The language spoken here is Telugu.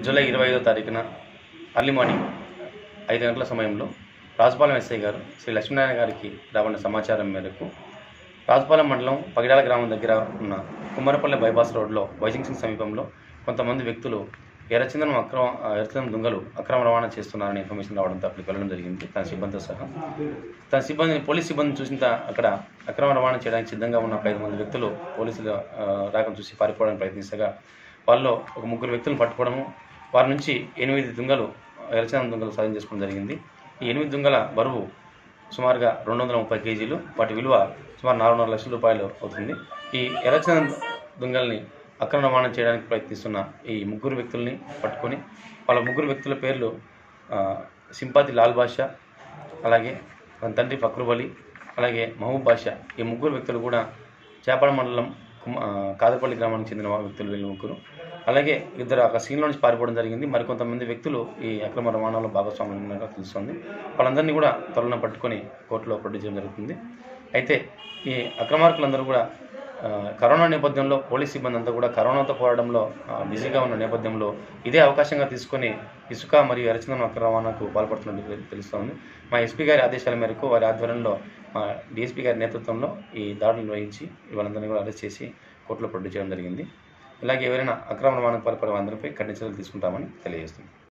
జూలై ఇరవై ఐదో తారీఖున అర్లీ మార్నింగ్ ఐదు గంటల సమయంలో రాజపాలెం ఎస్ఐ గారు శ్రీ లక్ష్మీనారాయణ గారికి రాబడిన సమాచారం మేరకు రాజపాలెం మండలం పగిడాల గ్రామం దగ్గర ఉన్న కుమ్మరపల్లి బైపాస్ రోడ్లో వైజంక్షన్ సమీపంలో కొంతమంది వ్యక్తులు ఎర్రచందనం అక్రమ ఎర్రచందనం దొంగలు అక్రమ రవాణా చేస్తున్నారని ఇన్ఫర్మేషన్ రావడంతో అక్కడికి వెళ్ళడం జరిగింది తన సిబ్బందితో సహా తన సిబ్బందిని పోలీస్ సిబ్బందిని చూసిన త- అక్కడ అక్రమ రవాణా చేయడానికి సిద్ధంగా ఉన్న ఒక ఐదు మంది వ్యక్తులు పోలీసులు ఆ, రాకను చూసి పారిపోవడానికి ప్రయత్నిస్తగా వాళ్ళలో ఒక ముగ్గురు వ్యక్తులను పట్టుకోవడము వారి నుంచి ఎనిమిది దుంగలు ఎర్రచందనం దుంగలు సాధన చేసుకోవడం జరిగింది ఈ ఎనిమిది దుంగల బరువు సుమారుగా రెండు వందల ముప్పై కేజీలు వాటి విలువ సుమారు నాలుగున్నర లక్షల రూపాయలు అవుతుంది ఈ ఎర్రచందనం దుంగల్ని అక్రమ రవాణా చేయడానికి ప్రయత్నిస్తున్న ఈ ముగ్గురు వ్యక్తుల్ని పట్టుకొని వాళ్ళ ముగ్గురు వ్యక్తుల పేర్లు ఆ, సింపాతి లాల్ బాషా అలాగే తన తండ్రి ఫక్రుబ్ అలీ అలాగే మహబూబ్ బాషా ఈ ముగ్గురు వ్యక్తులు కూడా చేపల మండలం కుమ- ఆ, కాదపల్లి గ్రామానికి చెందిన వ్యక్తులు వీళ్ళు ముగ్గురు అలాగే ఇద్దరు ఒక సీన్లో నుంచి పారిపోవడం జరిగింది మరికొంతమంది వ్యక్తులు ఈ అక్రమ రవాణాలో భాగస్వాములు ఉన్నట్టుగా తెలుస్తుంది వాళ్ళందరినీ కూడా త్వరలో పట్టుకొని కోర్టులో ప్రొడ్యూస్ చేయడం జరుగుతుంది అయితే ఈ అక్రమార్కులందరూ కూడా ఆ, కరోనా నేపథ్యంలో పోలీస్ సిబ్బంది అంతా కూడా కరోనాతో పోరాడంలో ఆ, బిజీగా ఉన్న నేపథ్యంలో ఇదే అవకాశంగా తీసుకొని ఇసుక మరియు ఎరచందనం అక్రమ రవాణాకు పాల్పడుతున్నట్టు తెలు- తెలుస్తోంది మా ఎస్పీ గారి ఆదేశాల మేరకు వారి ఆధ్వర్యంలో మా డిఎస్పీ గారి నేతృత్వంలో ఈ దాడులు నిర్వహించి వాళ్ళందరినీ కూడా అరెస్ట్ చేసి కోర్టులో ప్రొడ్యూస్ చేయడం జరిగింది ఇలాగే ఎవరైనా అక్రమ రవాణాకు పాల్పడే అందరిపై కఠిన చర్యలు తీసుకుంటామని తెలియజేస్తుంది